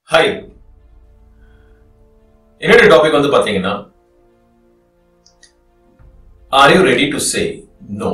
hi என்னுடைய topic வந்து பாத்தீங்கன்னா are you ready to say no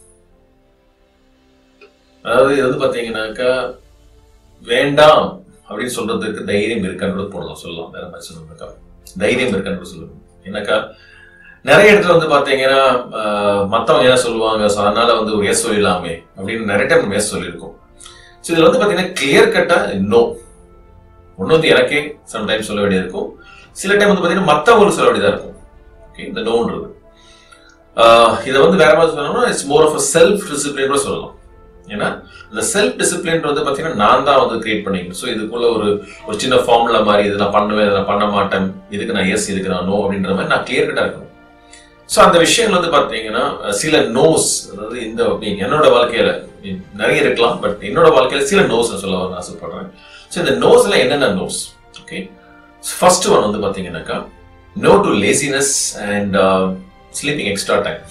அதாவது இது வந்து பாத்தீங்கன்னாக்கா வேண்டாம் அப்படின்னு சொல்றதுக்கு தைரியம் இருக்கான்றது போடலாம் சொல்லலாம் வேற மாதிரி சொல்லணும்னாக்கா தைரியம் இருக்கான்னு சொல்லணும் ஏன்னாக்கா நிறைய இடத்துல வந்து பாத்தீங்கன்னா ஆஹ், மத்தவங்க என்ன சொல்லுவாங்க so அதனால வந்து ஒரு எஸ் சொல்லிடலாமே அப்படின்னு நிறைய டைம் எஸ் சொல்லியிருக்கோம் ஸோ இதுல வந்து பாத்தீங்கன்னா கிளியர் கட்டா நோ ஒண்ணு வந்து எனக்கே சம்டைம்ஸ் சொல்ல வேண்டியது இருக்கும் சில டைம் வந்து பாத்தீங்கன்னா மத்தவங்களுக்கு சொல்ல வேண்டியதா இருக்கும் ஓகே இந்த நோன்றது ஆஹ் இதை வந்து வேற மாதிரி சொல்லணும்னா it's more of self discipline கூட சொல்லலாம் ஏன்னா இந்த செல்ஃப் டிசிப்ளின் வந்து பாத்தீங்கன்னா நான் தான் வந்து கிரியேட் பண்ணிக்கணும் ஸோ இதுக்குள்ள ஒரு ஒரு சின்ன ஃபார்முலா மாதிரி இது நான் பண்ணுவேன் இதை நான் பண்ண மாட்டேன் இதுக்கு நான் எஸ் இதுக்கு நான் நோ அப்படின்ற மாதிரி நான் கிளியர் கட்டா இருக்கணும் ஸோ அந்த விஷயங்கள் வந்து பாத்தீங்கன்னா அஹ், சில நோஸ் அதாவது இந்த என்னோட வாழ்க்கையில நிறைய இருக்கலாம் பட் என்னோட வாழ்க்கையில சில நோஸ் சொல்ல வர ஆசைப்படுறேன் ஸோ இந்த நோஸ்ல என்னென்ன நோஸ் ஓகே ஃபர்ஸ்ட் ஒன் வந்து பாத்தீங்கன்னாக்கா no to laziness and sleeping extra time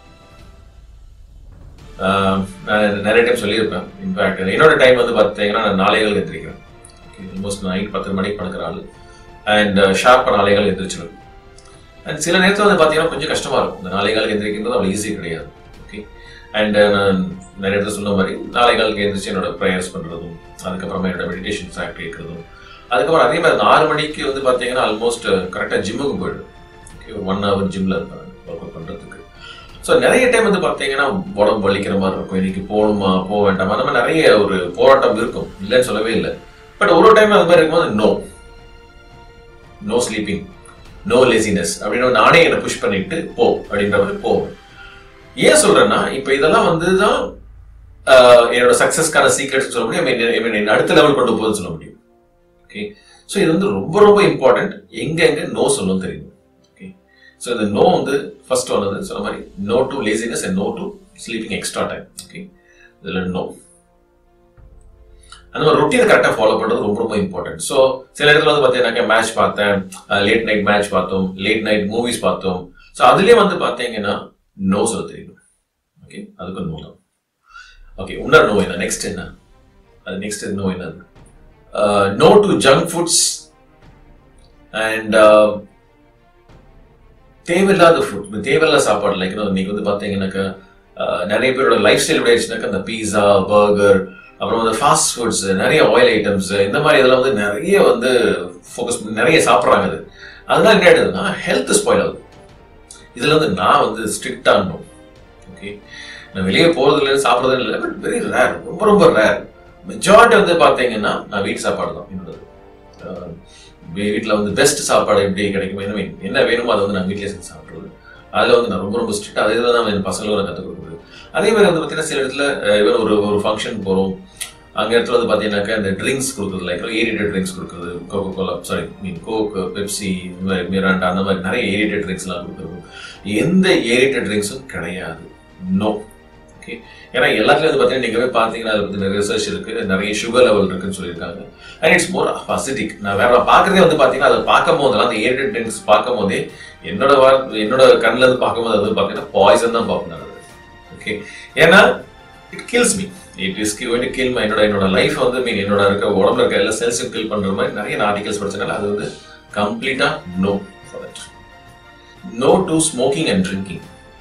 நான் நிறைய டைம் சொல்லியிருப்பேன் இன்ஃபேக்ட் என்னோட டைம் வந்து பார்த்தீங்கன்னா நான் நாளைகள் எந்திரிக்கிறேன் ஆல்மோஸ்ட் நைட் பத்து மணிக்கு படுக்கிற ஆள் அண்ட் ஷார்ப்பாக நாளைகள் எந்திரிச்சிடும் அண்ட் சில நேரத்தில் வந்து பார்த்தீங்கன்னா கொஞ்சம் கஷ்டமா இருக்கும் இந்த நாளைகளுக்கு எந்திரிக்கிறது அவ்வளோ ஈஸி கிடையாது ஓகே அண்ட் நான் நிறைய இடத்துல சொன்ன மாதிரி நாளைகளுக்கு எந்திரிச்சு என்னோட ப்ரேயர்ஸ் பண்ணுறதும் அதுக்கப்புறமா என்னோட மெடிடேஷன் ட்ராக் கேட்கறதும் அதுக்கப்புறம் அதே மாதிரி நாலு மணிக்கு வந்து பார்த்தீங்கன்னா ஆல்மோஸ்ட் கரெக்டாக ஜிம்முக்கு போயிடும் ஓகே ஒரு ஒன் ஹவர் ஜிம்மில் இருப்பேன் ஒர்க் அவுட் பண்ணுறதுக்கு ஸோ நிறைய டைம் வந்து பார்த்தீங்கன்னா உடம்பு வலிக்கிற மாதிரி இருக்கும் இன்னைக்கு போகணுமா போக வேண்டாமா அந்த மாதிரி நிறைய ஒரு போராட்டம் இருக்கும் இல்லைன்னு சொல்லவே இல்லை பட் ஒரு டைம் அந்த மாதிரி இருக்கும்போது no no sleeping no laziness அப்படின்னு நானே என்னை புஷ் பண்ணிட்டு போ அப்படின்ற மாதிரி போவேன் ஏன் சொல்றேன்னா இப்போ இதெல்லாம் வந்து தான் ஆஹ், என்னோட சக்சஸ்க்கான சீக்ரெட்ஸ் சொல்ல முடியும் I mean, I mean, என்னை அடுத்த லெவல் கொண்டு போகுதுன்னு சொல்ல முடியும் ஓகே ஸோ இது வந்து ரொம்ப ரொம்ப இம்பார்ட்டன்ட் எங்க எங்க நோ சொல்லணும் தெரியும் ஓகே ஸோ இந்த நோ வந்து ஃபர்ஸ்ட் ஒன் வந்து சொன்ன மாதிரி no to laziness and no to sleeping extra time okay இதில் நோ அந்த மாதிரி ரொட்டீனை கரெக்டாக ஃபாலோ பண்ணுறது ரொம்ப ரொம்ப இம்பார்ட்டன்ட் ஸோ சில இடத்துல வந்து பார்த்தீங்கன்னாக்கா மேட்ச் பார்த்தேன் லேட் நைட் மேட்ச் பார்த்தோம் லேட் நைட் மூவிஸ் பார்த்தோம் ஸோ அதுலேயே வந்து பார்த்தீங்கன்னா நோ சொல்ல தெரியும் ஓகே அதுக்கு நோ தான் ஓகே இன்னொரு நோ என்ன நெக்ஸ்ட் என்ன அது நெக்ஸ்ட் நோ என்னது no to junk foods and தேவையில்லாத ஃபுட் தேவையில்லாத சாப்பாடு லைக் இன்னைக்கு வந்து பார்த்தீங்கன்னாக்கா அஹ், நிறைய பேரோட லைஃப் ஸ்டைல் எப்படி ஆயிடுச்சுனாக்கா இந்த பீஸா பர்கர் அப்புறம் வந்து ஃபாஸ்ட் ஃபுட்ஸ் நிறைய ஆயில் ஐட்டம்ஸ் இந்த மாதிரி இதெல்லாம் வந்து நிறைய வந்து ஃபோக்கஸ் பண்ணி நிறைய சாப்பிட்றாங்க அது அதனால என்ன ஆயிடுதுன்னா ஹெல்த் ஸ்பாயில் ஆகுது இதுல வந்து நான் வந்து ஸ்ட்ரிக்டா இருந்தோம் ஓகே நான் வெளியே போறது இல்லை சாப்பிட்றது இல்லை பட் வெரி ரேர் ரொம்ப ரொம்ப ரேர் மெஜாரிட்டி வந்து பார்த்தீங்கன்னா நான் வீட்டு சாப்பாடு தான் என்னோடது அஹ் வீட்டில் வந்து பெஸ்ட் சாப்பாடு எப்படி கிடைக்கும் என்ன வேணும் என்ன வேணுமோ அதை வந்து நான் வீட்டிலே செஞ்சு சாப்பிட்றது அதில் வந்து நான் ரொம்ப ரொம்ப ஸ்ட்ரிக்ட் அதே தான் என் பசங்களும் நான் கற்றுக் கொடுக்குறது அதே மாதிரி வந்து பார்த்தீங்கன்னா சில இடத்துல இவன் ஒரு ஒரு ஃபங்க்ஷன் போகிறோம் அங்க இடத்துல வந்து பார்த்தீங்கன்னாக்கா இந்த ட்ரிங்க்ஸ் கொடுக்குறது லைக் ஏரிட்டட் ட்ரிங்க்ஸ் கொடுக்குறது Coca Cola sorry mean Coke Pepsi இந்த மாதிரி மிராண்டா அந்த மாதிரி நிறைய ஏரிட்டட் ட்ரிங்க்ஸ்லாம் கொடுக்குறது எந்த ஏரிட்டட் ட்ரிங்க்ஸும் கிடையாது நோ ஓகே ஏன்னா எல்லாத்துலயும் வந்து பார்த்தீங்கன்னா நீங்க போய் பார்த்தீங்கன்னா அதை பற்றி நிறைய ரிசர்ச் இருக்கு நிறைய சுகர் லெவல் இருக்குன்னு சொல்லியிருக்காங்க அண்ட் இட்ஸ் மோர் அசிட்டிக் நான் வேற பார்க்கறதே வந்து பார்த்தீங்கன்னா அதை பார்க்கும் போதெல்லாம் அந்த ஏரிட்டட் ட்ரிங்க்ஸ் பார்க்கும் போதே என்னோட வார் என்னோட கண்ணில் இருந்து பார்க்கும்போது அது வந்து பார்த்தீங்கன்னா பாய்சன் தான் பார்ப்பேன் நான் ஓகே ஏன்னா it kills me it is going kill my என்னோட என்னோட லைஃப் வந்து மீன் என்னோட இருக்க உடம்புல இருக்க எல்லா செல்ஸும் கில் பண்ற மாதிரி நிறைய நான் ஆர்டிகல்ஸ் படிச்சனால அது வந்து கம்ப்ளீட்டா no for that no to smoking and drinking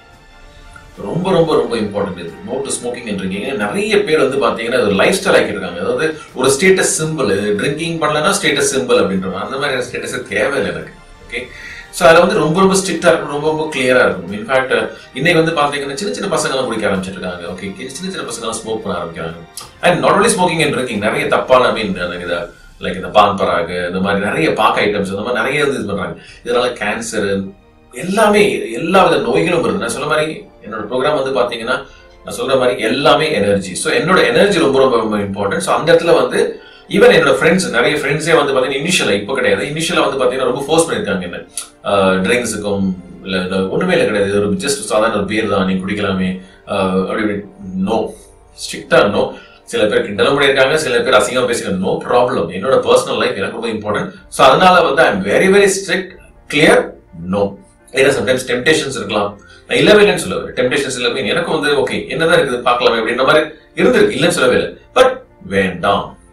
ரொம்ப ரொம்ப ரொம்ப இம்பார்ட்டன்ட் இது no to smoking and drinking நிறைய பேர் வந்து பாத்தீங்கன்னா ஒரு லைஃப் ஸ்டைல் ஆக்கியிருக்காங்க அதாவது ஒரு ஸ்டேட்டஸ் சிம்பிள் ட்ரிங்கிங் பண்ணலன்னா ஸ்டேட்டஸ் சிம்பிள் அப்படின்றாங்க அந்த மாதிரி ஸ்டேட்டஸ் தேவையில்லை எனக்கு ஓகே ஸோ அதில் வந்து ரொம்ப ரொம்ப ஸ்ட்ரிக்டாக இருக்கும் ரொம்ப ரொம்ப கிளியராக இருக்கும் இன்ஃபேக்ட் இன்னைக்கு வந்து பார்த்தீங்கன்னா சின்ன சின்ன பசங்களாம் குடிக்க ஆரம்பிச்சிருக்காங்க ஓகே சின்ன சின்ன பசங்களாம் ஸ்மோக் பண்ண ஆரம்பிக்கிறாங்க and not only smoking and drinking நிறைய தப்பான மீன் இதை லைக் இந்த பான் பராகு இந்த மாதிரி நிறைய பாக்க ஐட்டம்ஸ் இந்த மாதிரி நிறைய இது பண்றாங்க இதனால கேன்சர் எல்லாமே எல்லா வித நோய்களும் வருது நான் சொன்ன மாதிரி என்னோட ப்ரோக்ராம் வந்து பாத்தீங்கன்னா நான் சொல்ற மாதிரி எல்லாமே எனர்ஜி ஸோ என்னோட எனர்ஜி ரொம்ப ரொம்ப ரொம்ப இம்பார்ட்டன்ட் ஸோ அந்த இடத்துல வந்து ஈவன் என்னோட ஃப்ரெண்ட்ஸ் நிறைய ஃப்ரெண்ட்ஸே வந்து பார்த்தீங்கன்னா இனிஷியலாக இப்போ கிடையாது இனிஷியலாக வந்து பார்த்தீங்கன்னா ரொம்ப ஃபோர்ஸ் பண்ணியிருக்காங்க என்ன ட்ரிங்க்ஸுக்கும் இல்லை இல்லை ஒன்றுமே இல்லை கிடையாது இது ஒரு ஜஸ்ட் சாதாரண ஒரு பேர் தான் நீ குடிக்கலாமே ஆஹ் அப்படி நோ ஸ்ட்ரிக்டாக நோ சில பேர் கிண்டலும் பண்ணியிருக்காங்க சில பேர் அசிங்கமாக பேசியிருக்காங்க நோ ப்ராப்ளம் என்னோட பர்சனல் லைஃப் எனக்கு ரொம்ப இம்பார்ட்டன்ட் ஸோ அதனால வந்து I am very very strict clear no ஏன்னா சம்டைம்ஸ் டெம்டேஷன்ஸ் இருக்கலாம் நான் இல்லவே இல்லைன்னு சொல்லவே டெம்டேஷன்ஸ் இல்லவே எனக்கு வந்து ஓகே என்னதான் இருக்குது பார்க்கலாமே அப்படின்ற மாதிரி இருந்திருக்கு இல்லைன்னு சொல்லவே இல்லை பட் வேண்டாம்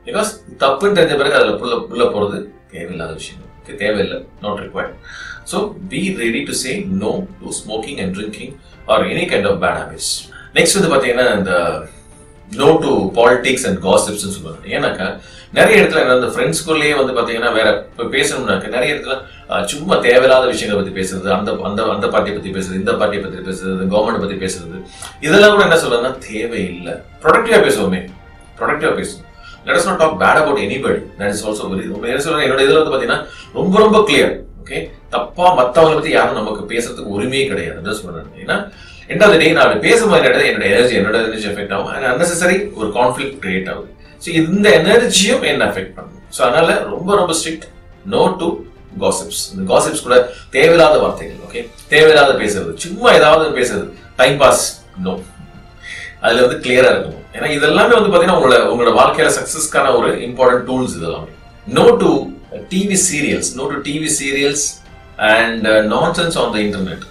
பிகாஸ் தப்புன்னு தெரிஞ்ச பிறகு அதில் உள்ள உள்ள போகிறது தேவையில்லாத விஷயம் ஓகே தேவையில்லை not required so be ready to say no to smoking and drinking or any kind of bad habits next வந்து பார்த்தீங்கன்னா இந்த no to politics and gossips சொல்லுவாங்க ஏன்னாக்கா நிறைய இடத்துல இந்த ஃப்ரெண்ட்ஸ்குள்ளேயே வந்து பாத்தீங்கன்னா வேற இப்போ பேசணும்னாக்க நிறைய இடத்துல அஹ், சும்மா தேவையில்லாத விஷயங்களை பத்தி பேசுறது அந்த அந்த அந்த பார்ட்டியை பத்தி பேசுறது இந்த பார்ட்டியை பத்தி பேசுறது கவர்மெண்ட் பத்தி பேசுறது இதெல்லாம் கூட என்ன சொல்றதுன்னா தேவையில்லை ப்ரொடக்டிவா பேசுவோமே ப்ரொடக்டிவா பேசுவோம் let us not talk bad about anybody that is also very என்ன சொல்றேன் என்னோட இதுல வந்து பாத்தீங்கன்னா ரொம்ப ரொம்ப கிளியர் ஓகே தப்பா மத்தவங்களை பத்தி யாரும் நமக்கு பேசுறதுக்கு உரிமையே கிடையாது அதான் சொல்றேன் ஏன்னா end of the day நான் அப்படி பேசும்போது என்னோட என்னோட எனர்ஜி என்னோட எனர்ஜி எஃபெக்ட் ஆகும் அண்ட் unnecessary ஒரு கான்ஃபிளிக் கிரியேட் ஆகுது ஸோ இந்த எனர்ஜியும் என்ன எஃபெக்ட் பண்ணும் ஸோ அதனால ரொம்ப ரொம்ப ஸ்ட்ரிக்ட் நோ டு காசிப்ஸ் இந்த காசிப்ஸ் கூட தேவையில்லாத வார்த்தைகள் ஓகே தேவையில்லாத பேசுறது சும்மா ஏதாவது பேசுறது டைம் பாஸ் நோ அதுல வந்து கிளியரா இருக்கணும் ஏன்னா இதெல்லாமே வந்து பாத்தீங்கன்னா உங்களோட உங்களோட வாழ்க்கையில சக்சஸ்க்கான ஒரு இம்பார்ட்டன்ட் டூல்ஸ் இதெல்லாமே no to TV serials no to TV serials and nonsense on the internet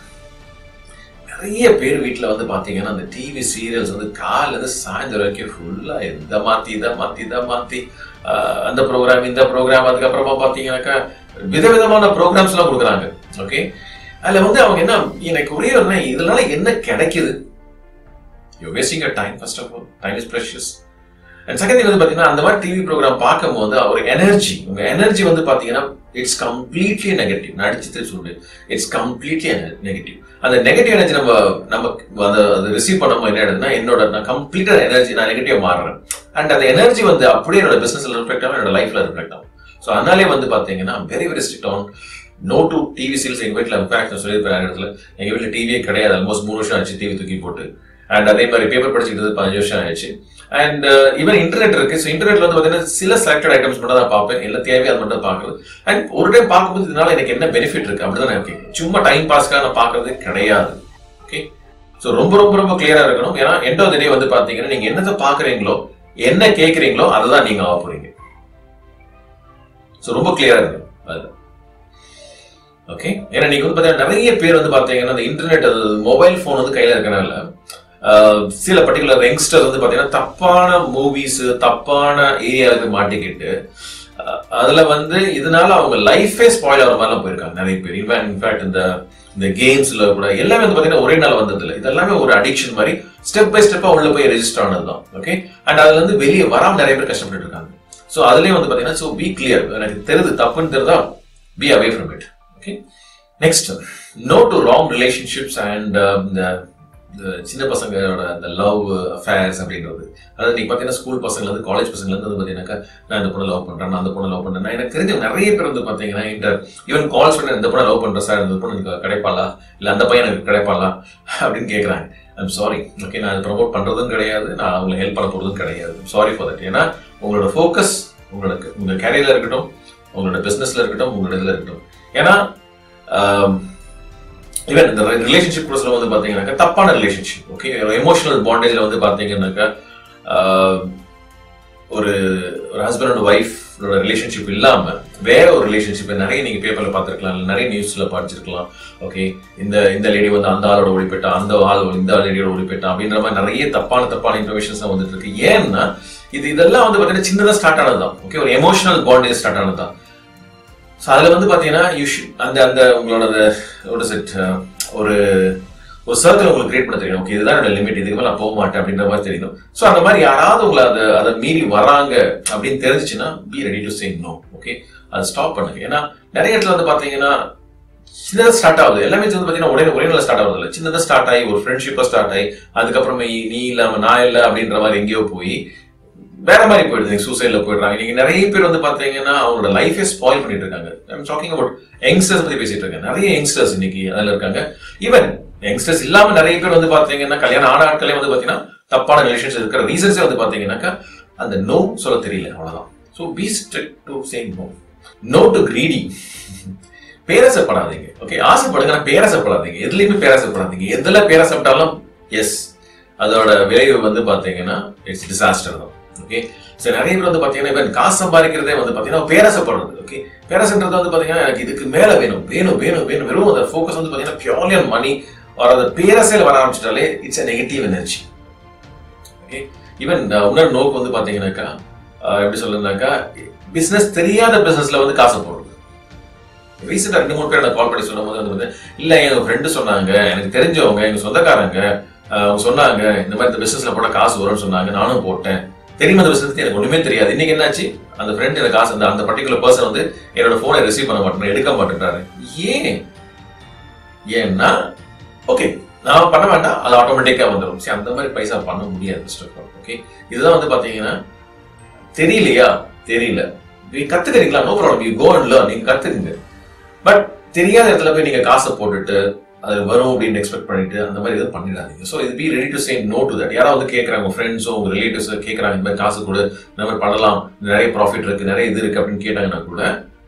நிறைய பேர் வீட்டில் வந்து பார்த்தீங்கன்னா அந்த டிவி சீரியல்ஸ் வந்து காலைல இருந்து சாயந்தரம் வரைக்கும் ஃபுல்லாக இதை மாற்றி இதை மாற்றி இதை மாற்றி அந்த ப்ரோக்ராம் இந்த ப்ரோக்ராம் அதுக்கப்புறமா பார்த்தீங்கன்னாக்கா விதவிதமான ப்ரோக்ராம்ஸ்லாம் கொடுக்குறாங்க ஓகே அதில் வந்து அவங்க என்ன எனக்கு ஒரே ஒரு என்ன, இதனால என்ன கிடைக்குது you wasting a time first of all time is precious and second வந்து பார்த்தீங்கன்னா அந்த மாதிரி டிவி ப்ரோக்ராம் பார்க்கும்போது ஒரு எனர்ஜி உங்க எனர்ஜி வந்து பார்த்தீங்கன்னா இட்ஸ் கம்ப்ளீட்லி நெகட்டிவ் நான் அடிச்சு திருப்பி சொல்றேன் இட்ஸ் கம்ப்ளீட்லி நெகட்டிவ் அந்த நெகட்டிவ் எனர்ஜி நம்ம நம்ம அந்த அதை ரிசீவ் பண்ணும்போது என்ன ஆயிடுதுன்னா என்னோட நான் கம்ப்ளீட்டா எனர்ஜி நான் நெகட்டிவ் மாறுறேன் அண்ட் அந்த எனர்ஜி வந்து அப்படியே என்னோட பிசினஸ்ல ரிஃப்ளெக்ட் ஆகும் என்னோட லைஃப்ல ரிஃப்ளெக்ட் ஆகும் ஸோ அதனாலே வந்து பார்த்தீங்கன்னா very very strict on no to TV serials எங்க வீட்டில் இன்ஃபேக்ட் நான் சொல்லியிருப்பேன் நிறைய இடத்துல எங்க வீட்டில் டிவியே கிடையாது ஆல்மோஸ்ட் மூணு வருஷம் ஆச்சு டிவி தூக்கி போட்டு அண்ட் அதே மாதிரி பேப்பர் படிச்சுக்கிட்டு பதினஞ்சு வருஷம் ஆயிடுச்சு அண்ட் ஈவன் இன்டர்நெட் இருக்கு ஸோ இன்டர்நெட்ல வந்து பார்த்தீங்கன்னா சில செலக்டட் ஐட்டம்ஸ் மட்டும் தான் பார்ப்பேன் எல்லாம் தேவையை அது மட்டும் தான் பார்க்குறது அண்ட் ஒரு டைம் பார்க்கும்போது இதனால எனக்கு என்ன பெனிஃபிட் இருக்கு அப்படிதான் நான் கேட்குறேன் சும்மா டைம் பாஸ்க்காக நான் பார்க்கறது கிடையாது ஓகே ஸோ ரொம்ப ரொம்ப ரொம்ப கிளியரா இருக்கணும் ஏன்னா எண்ட் ஆஃப் த டே வந்து பார்த்தீங்கன்னா நீங்க என்னத்தை பார்க்குறீங்களோ என்ன கேட்குறீங்களோ அதை தான் நீங்க ஆக போறீங்க ஸோ ரொம்ப கிளியரா இருக்கணும் அது ஓகே ஏன்னா நீங்க வந்து பார்த்தீங்கன்னா நிறைய பேர் வந்து பார்த்தீங்கன்னா அந்த இன்டர்நெட் அது மொபைல் ஃபோன் வந்து கையில இருக்கனால ஆஹ், சில பர்டிகுலர் யங்ஸ்டர்ஸ் வந்து பார்த்தீங்கன்னா தப்பான மூவிஸ் தப்பான ஏரியாவுக்கு மாட்டிக்கிட்டு ஆஹ், அதுல வந்து இதனால அவங்க லைஃபே ஸ்பாயில் ஆகிற மாதிரிலாம் போயிருக்காங்க நிறைய பேர் இவன் இன்ஃபேக்ட் இந்த இந்த கேம்ஸ்ல கூட எல்லாமே வந்து பார்த்தீங்கன்னா ஒரே நாள் வந்தது இல்லை இதெல்லாமே ஒரு அடிக்ஷன் மாதிரி ஸ்டெப் பை ஸ்டெப்பா உள்ள போய் ரெஜிஸ்டர் ஆனது தான் ஓகே அண்ட் அதுல இருந்து வெளியே வராம நிறைய பேர் கஷ்டப்பட்டு இருக்காங்க ஸோ அதுலயும் வந்து பார்த்தீங்கன்னா ஸோ பி கிளியர் எனக்கு தெரியுது தப்புன்னு தெரியுதா be away from it okay next no to wrong relationships and இந்த இந்த சின்ன பசங்களோட அந்த லவ் அஃபேர்ஸ் அப்படின்றது அதாவது நீங்க பார்த்தீங்கன்னா ஸ்கூல் பசங்கலேருந்து காலேஜ் பசங்கலேருந்து வந்து பார்த்தீங்கன்னாக்கா நான் இந்த பொண்ணை லவ் பண்றேன் நான் அந்த பொண்ணை லவ் பண்றேன் எனக்கு தெரிஞ்ச நிறைய பேர் வந்து பார்த்தீங்கன்னா இன்டர் ஈவன் கால்ஸ் பண்ணி இந்த பொண்ணை லவ் பண்றேன் சார் இந்த பொண்ணு எனக்கு கிடைப்பாளா இல்லை அந்த பையன் எனக்கு கிடைப்பாளா அப்படின்னு கேட்குறாங்க ஐம் சாரி ஓகே நான் ப்ரமோட் பண்றதும் கிடையாது நான் அவங்களை ஹெல்ப் பண்ண போறதும் கிடையாது சாரி ஃபார் தட் ஏன்னா உங்களோட ஃபோக்கஸ் உங்களுக்கு உங்க கேரியர்ல இருக்கட்டும் உங்களோட பிசினஸ்ல இருக்கட்டும் உங்களோட இதுல இருக்கட்டும் ஏன்னா ஈவன் இந்த ரிலேஷன்ஷிப் கூட வந்து பாத்தீங்கன்னாக்கா தப்பான ரிலேஷன்ஷிப் ஓகே எமோஷனல் பாண்டேஜ்ல வந்து பாத்தீங்கன்னாக்கா ஆஹ், ஒரு ஒரு ஹஸ்பண்ட் அண்ட் ஒய்ஃபோட ரிலேஷன்ஷிப் இல்லாம வேற ஒரு ரிலேஷன்ஷிப் நிறைய நீங்க பேப்பர்ல பார்த்திருக்கலாம் இல்ல நிறைய நியூஸ்ல படிச்சிருக்கலாம் ஓகே இந்த இந்த லேடி வந்து அந்த ஆளோட ஓடிப்போயிட்டா அந்த ஆள் இந்த லேடியோட ஓடிப்போயிட்டா அப்படின்ற மாதிரி நிறைய தப்பான தப்பான இன்ஃபர்மேஷன்ஸ் தான் வந்துட்டு இருக்கு ஏன்னா இது இதெல்லாம் வந்து பாத்தீங்கன்னா சின்னதா ஸ்டார்ட் ஆனதுதான் ஓகே ஒரு எமோஷனல் பாண்டேஜ் ஸ்டார்ட் ஆனதுதான் ஸோ அதில் வந்து பார்த்தீங்கன்னா யூ அந்த அந்த உங்களோட what is it, uh, ஒரு ஒரு சர்க்கிள் உங்களுக்கு கிரியேட் பண்ண தெரியும் ஓகே இதுதான் என்னோட லிமிட் இதுக்கு மேல நான் போக மாட்டேன் அப்படின்ற மாதிரி தெரியும் ஸோ அந்த மாதிரி யாராவது உங்களை அதை அதை மீறி வராங்க அப்படின்னு தெரிஞ்சுச்சுன்னா be ready to say no okay அதை ஸ்டாப் பண்ணுங்க ஏன்னா நிறைய இடத்துல வந்து பார்த்தீங்கன்னா சின்னதாக ஸ்டார்ட் ஆகுது எல்லாமே வந்து பார்த்தீங்கன்னா ஒரே ஒரே நாள் ஸ்டார்ட் ஆகுது இல்லை சின்னதாக ஸ்டார்ட் ஆகி ஒரு ஃப்ரெண்ட்ஷிப்பாக ஸ்டார்ட் ஆகி அதுக்கப்புறமே நீ இல்லாம நான் இல்லை அப்படின்ற மாதிரி எங்கேயோ போய் வேற மாதிரி போயிடுது சூசைட்ல போயிடுறாங்க நீங்க நிறைய பேர் வந்து பாத்தீங்கன்னா அவங்களோட லைஃபே ஸ்பாயில் பண்ணிட்டு இருக்காங்க ஐம் டாக்கிங் அபவுட் யங்ஸ்டர்ஸ் பத்தி பேசிட்டு இருக்கேன் நிறைய யங்ஸ்டர்ஸ் இன்னைக்கு அதுல இருக்காங்க ஈவன் யங்ஸ்டர்ஸ் இல்லாம நிறைய பேர் வந்து பாத்தீங்கன்னா கல்யாணம் ஆன ஆட்களே வந்து பாத்தீங்கன்னா தப்பான ரிலேஷன்ஸ் இருக்கிற ரீசன்ஸே வந்து பாத்தீங்கன்னாக்கா அந்த நோ சொல்ல தெரியல அவ்வளவுதான் so be strict to say no no to greedy பேராசப்படாதீங்க ஓகே ஆசைப்படுங்க ஆனா பேராசப்படாதீங்க எதுலயுமே பேராசப்படாதீங்க எதுல பேராசப்பட்டாலும் எஸ் அதோட விளைவு வந்து பாத்தீங்கன்னா இட்ஸ் டிசாஸ்டர் தான் ஓகே சரி நிறைய பேர் வந்து பாத்தீங்கன்னா இப்ப காசு சம்பாதிக்கிறதே வந்து பாத்தீங்கன்னா பேராசப்படுறது ஓகே பேராசன்றது வந்து பாத்தீங்கன்னா எனக்கு இதுக்கு மேல வேணும் வேணும் வேணும் வேணும் வெறும் அந்த ஃபோக்கஸ் வந்து பாத்தீங்கன்னா பியூர்லி ஆன் மணி ஒரு அந்த பேரசையில் வர ஆரம்பிச்சிட்டாலே it's a negative energy okay even இன்னொரு நோக்கு வந்து பாத்தீங்கன்னாக்கா அஹ், எப்படி சொல்லுனாக்கா பிசினஸ் தெரியாத பிசினஸ்ல வந்து காசு போடுறது ரீசெண்டா ரெண்டு மூணு பேர் எனக்கு கால் பண்ணி சொல்லும்போது வந்து வந்து, இல்ல எங்க ஃப்ரெண்டு சொன்னாங்க எனக்கு தெரிஞ்சவங்க எங்க சொந்தக்காரங்க அஹ், அவங்க சொன்னாங்க இந்த மாதிரி இந்த பிசினஸ்ல போட காசு வரும்னு சொன்னாங்க நானும் போட்டேன் தெரியுமா அந்த பிசினஸ் எனக்கு ஒண்ணுமே தெரியாது இன்னைக்கு என்னாச்சு அந்த ஃப்ரெண்ட் எனக்கு காசு அந்த அந்த பர்டிகுலர் பர்சன் வந்து என்னோட போனை ரிசீவ் பண்ண மாட்டேன் எடுக்க மாட்டேன்றாரு ஏன் ஏன்னா ஓகே நான் பண்ண வேண்டாம் அது ஆட்டோமேட்டிக்கா வந்துடும் சரி அந்த மாதிரி பைசா பண்ண முடியாது மிஸ்டர் ஓகே இதுதான் வந்து பாத்தீங்கன்னா தெரியலையா தெரியல நீ கத்துக்கிறீங்களா no problem you go and learn நீங்க கத்துக்குங்க பட் தெரியாத இடத்துல போய் நீங்க காசை போட்டுட்டு அது வரும் அப்படின்னு எக்ஸ்பெக்ட் பண்ணிட்டு அந்த மாதிரி எதுவும் பண்ணிடாதீங்க ஸோ இது be ready to say no to that யாராவது கேட்குறாங்க உங்க ஃப்ரெண்ட்ஸோ உங்க ரிலேட்டிவ்ஸோ கேட்குறாங்க இந்த மாதிரி காசு கொடு இந்த மாதிரி பண்ணலாம் நிறைய ப்ராஃபிட் இருக்கு நிறைய இது இருக்கு அப்படின்னு கேட்டாங்கன்னா கூட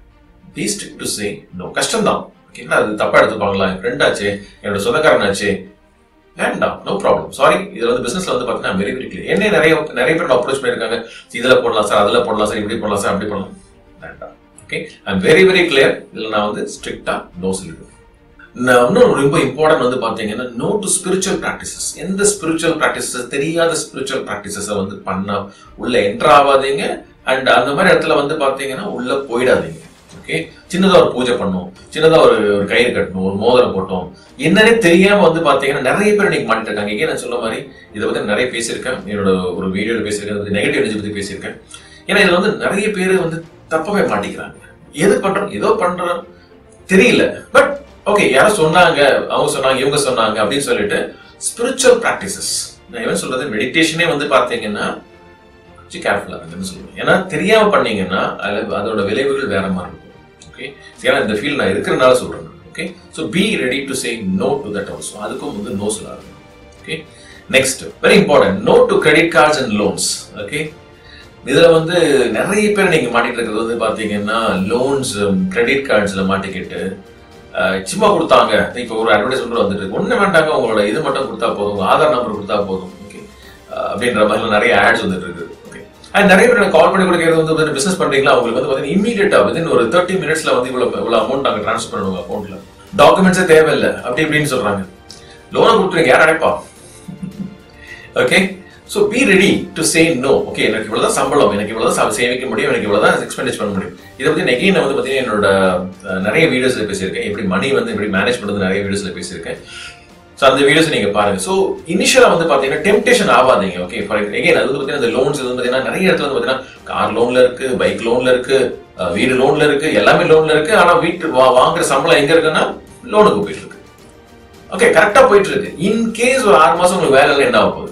be stick to say no கஷ்டம் தான் ஓகேங்களா அது தப்பா எடுத்துப்பாங்களா என் ஃப்ரெண்ட் ஆச்சு என்னோட சொந்தக்காரன் ஆச்சு வேண்டாம் நோ ப்ராப்ளம் சாரி இதுல வந்து பிசினஸ்ல வந்து பாத்தீங்கன்னா வெரி வெரி கிளியர் என்ன நிறைய நிறைய பேர் அப்ரோச் பண்ணிருக்காங்க இதுல போடலாம் சார் அதுல போடலாம் சார் இப்படி போடலாம் சார் அப்படி போடலாம் வேண்டாம் okay I very very clear இதுல நான் வந்து ஸ்ட்ரிக்டா நோ சொல்லிடுவேன் நான் இன்னும் ரொம்ப இம்பார்ட்டன்ட் வந்து பாத்தீங்கன்னா நோ டு ஸ்பிரிச்சுவல் ப்ராக்டிசஸ் எந்த ஸ்பிரிச்சுவல் ப்ராக்டிசஸ் தெரியாத ஸ்பிரிச்சுவல் ப்ராக்டிசஸை வந்து பண்ண உள்ள என்டர் ஆகாதீங்க அண்ட் அந்த மாதிரி இடத்துல வந்து பாத்தீங்கன்னா உள்ள போயிடாதீங்க ஓகே சின்னதா ஒரு பூஜை பண்ணோம் சின்னதா ஒரு ஒரு கயிறு கட்டணும் ஒரு மோதிரம் போட்டோம் என்னன்னே தெரியாம வந்து பாத்தீங்கன்னா நிறைய பேர் இன்னைக்கு மாட்டிட்டு இருக்காங்க ஏன் நான் சொன்ன மாதிரி இதை பத்தி நிறைய பேசியிருக்கேன் என்னோட ஒரு வீடியோல பேசியிருக்கேன் நெகட்டிவ் எனர்ஜி பத்தி பேசியிருக்கேன் ஏன்னா இதுல வந்து நிறைய பேர் வந்து தப்பவே மாட்டிக்கிறாங்க எது பண்றோம் ஏதோ பண்றோம் தெரியல பட் ஓகே யாரோ சொன்னாங்க அவங்க சொன்னாங்க இவங்க சொன்னாங்க அப்படின்னு சொல்லிட்டு ஸ்பிரிச்சுவல் ப்ராக்டிசஸ் நான் என்ன சொல்றது மெடிடேஷனே வந்து பாத்தீங்கன்னா கொஞ்சம் கேர்ஃபுல்லா இருக்குன்னு சொல்லுவேன் ஏன்னா தெரியாம பண்ணீங்கன்னா அதுல அதோட விளைவுகள் வேற மாதிரி இருக்கும் ஓகே ஏன்னா இந்த ஃபீல் நான் இருக்கிறனால சொல்றேன் okay so be ready to say no to that also அதுக்கும் வந்து நோ சொல்லாது okay next very important no to credit cards and loans okay இதுல வந்து நிறைய பேர் நீங்க மாட்டிட்டு இருக்கிறது வந்து பாத்தீங்கன்னா லோன்ஸ் கிரெடிட் கார்ட்ஸ்ல மாட்டிக்கிட்டு அஹ், சும்மா கொடுத்தாங்க இப்போ ஒரு அட்வர்டைஸ்மெண்ட் கூட வந்துட்டு இருக்கு ஒண்ணு வேண்டாங்க உங்களோட இது மட்டும் கொடுத்தா போதும் உங்க ஆதார் நம்பர் கொடுத்தா போதும் ஓகே அப்படின்ற மாதிரி நிறைய ஆட்ஸ் வந்துட்டு இருக்கு ஓகே அண்ட் நிறைய பேர் கால் பண்ணி கொடுக்கறது வந்து பிசினஸ் பண்றீங்களா உங்களுக்கு வந்து பாத்தீங்கன்னா இமீடியட்டா வித்தின் ஒரு தேர்ட்டி மினிட்ஸ்ல வந்து இவ்வளவு இவ்வளவு அமௌண்ட் நாங்க ட்ரான்ஸ்ஃபர் பண்ணுவோம் அக்கௌண்ட்ல டாக்குமெண்ட்ஸே தேவையில்லை அப்படி இப்படின்னு சொல்றாங்க லோனை கொடுத்துருங்க யார் அடைப்பா okay so be ready to say no okay எனக்கு இவ்வளவுதான் சம்பளம் எனக்கு இவ்வளவுதான் சா- சேமிக்க முடியும் எனக்கு இவ்வளவுதான் எக்ஸ்பெண்டிச் பண்ண முடியும் இதை பத்தி நெகைன் நான் வந்து பார்த்தீங்கன்னா என்னோட அஹ், நிறைய வீடியோஸ்ல பேசியிருக்கேன் எப்படி மணி வந்து எப்படி மேனேஜ் பண்றது நிறைய வீடியோஸ்ல பேசியிருக்கேன் ஸோ அந்த வீடியோஸ் நீங்க பாருங்க ஸோ இனிஷியலா வந்து பாத்தீங்கன்னா டெம்டேஷன் ஆகாதீங்க ஓகே ஃபார் எகைன் அது வந்து பாத்தீங்கன்னா இந்த லோன்ஸ் வந்து பாத்தீங்கன்னா நிறைய இடத்துல வந்து பாத்தீங்கன்னா கார் லோன்ல இருக்கு பைக் லோன்ல இருக்கு அஹ், வீடு லோன்ல இருக்கு எல்லாமே லோன்ல இருக்கு ஆனா வீட்டு வா- வாங்குற சம்பளம் எங்க இருக்குன்னா லோனுக்கு போயிட்டு இருக்கு ஓகே கரெக்டா போயிட்டு இருக்கு இன் கேஸ் ஒரு ஆறு மாசம் உங்களுக்கு வேலை இல்லை என்ன ஆக போகுது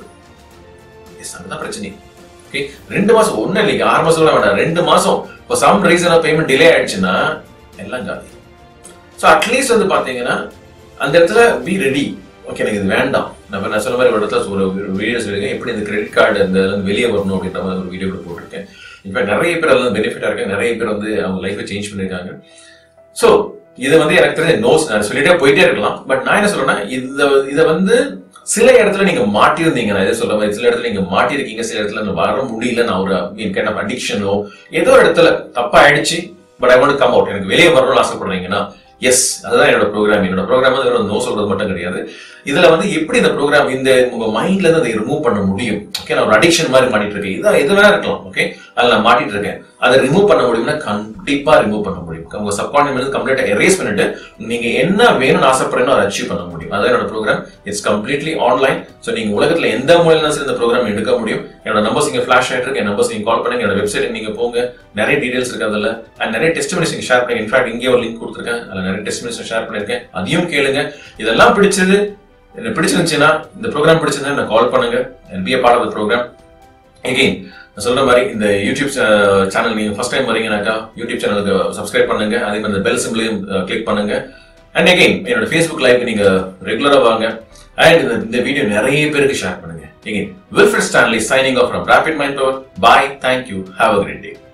எஸ் அங்கதான் பிரச்சனை ஓகே ரெண்டு மாசம் ஒண்ணு இல்லைங்க ஆறு மாசம் கூட வேண்டாம் ரெண்டு மாசம் இப்போ சம் ரீசனா பேமெண்ட் டிலே ஆயிடுச்சுன்னா எல்லாம் காலி ஸோ அட்லீஸ்ட் வந்து பாத்தீங்கன்னா அந்த இடத்துல பி ரெடி ஓகே எனக்கு இது வேண்டாம் நான் இப்ப நான் சொன்ன மாதிரி ஒரு இடத்துல ஒரு வீடியோஸ் இருக்கேன் எப்படி இந்த கிரெடிட் கார்டு இந்த இதுல இருந்து வெளியே வரணும் அப்படின்ற மாதிரி ஒரு வீடியோ கூட போட்டிருக்கேன் இப்போ நிறைய பேர் அதில் பெனிஃபிட்டா இருக்காங்க நிறைய பேர் வந்து அவங்க லைஃபை சேஞ்ச் பண்ணியிருக்காங்க ஸோ இது வந்து எனக்கு தெரிஞ்ச நோஸ் நான் சொல்லிட்டே போயிட்டே இருக்கலாம் பட் நான் என்ன சொல்றேன்னா இந்த இதை வந்து சில இடத்துல நீங்க மாட்டியிருந்தீங்க நான் எதை சொல்ல மாதிரி சில இடத்துல நீங்க மாட்டியிருக்கீங்க சில இடத்துல நான் வர முடியல நான் ஒரு மீன் கைண்ட் ஆஃப் அடிக்ஷனோ ஏதோ ஒரு இடத்துல தப்பா ஆயிடுச்சு but I want come out எனக்கு வெளியே வரணும்னு ஆசைப்படுறீங்கன்னா எஸ் அதுதான் என்னோட ப்ரோக்ராம் என்னோட ப்ரோக்ராம் வந்து வெறும் நோ சொல்றது மட்டும் கிடையாது இதுல வந்து எப்படி இந்த ப்ரோக்ராம் இந்த உங்க மைண்ட்ல இருந்து அதை ரிமூவ் பண்ண முடியும் ஓகே நான் ஒரு அடிக்ஷன் மாதிரி மாட்டிட்டு இருக்கேன் இதான் எது வேணா இருக்கலாம் ஓகே அதில் நான் மாட்டிட்டு இருக்கேன் அதை ரிமூவ் பண்ண முடியும்னா கண்டிப்பா ரிமூவ் பண்ண முடியும் உங்க சப்கான்ஷியஸ் வந்து கம்ப்ளீட்டா எரேஸ் பண்ணிட்டு நீங்க என்ன வேணும்னு ஆசைப்படுறீங்களோ அதை அச்சீவ் பண்ண முடியும் அதான் என்னோட program it's completely online so நீங்க உலகத்துல எந்த மூலையிலும் சரி இந்த ப்ரோக்ராம் எடுக்க முடியும் என்னோட நம்பர்ஸ் இங்க ஃபிளாஷ் ஆயிட்டு இருக்கு என் நம்பர்ஸ் நீங்க கால் பண்ணுங்க என்னோட வெப்சைட் நீங்க போங்க நிறைய டீடைல்ஸ் இருக்கு அதுல அண்ட் நிறைய டெஸ்ட் நீங்க ஷேர் பண்ணுங்க இன்ஃபேக்ட் இங்கே ஒரு லிங்க் கொடுத்துருக்கேன் அதுல நிறைய டெஸ்ட் ஷேர் பண்ணிருக்கேன் அதையும் கேளுங்க இதெல்லாம் பிடிச்சது எனக்கு பிடிச்சிருந்துச்சுன்னா இந்த ப்ரோக்ராம் பிடிச்சிருந்தா நான் கால் பண்ணுங்க and be part of the program again நான் சொல்ற மாதிரி இந்த யூடியூப் சேனல் நீங்க ஃபர்ஸ்ட் டைம் வரீங்கனாக்கா யூடியூப் சேனலுக்கு சப்ஸ்கிரைப் பண்ணுங்க அதே மாதிரி இந்த பெல் சிம்பிளையும் கிளிக் பண்ணுங்க அண்ட் அகெயின் என்னோட ஃபேஸ்புக் லைவ்க்கு நீங்க ரெகுலரா வாங்க அண்ட் இந்த இந்த வீடியோ நிறைய பேருக்கு ஷேர் பண்ணுங்க again Wilfred Stanley signing off from Rapid Mind Power bye thank you have a great day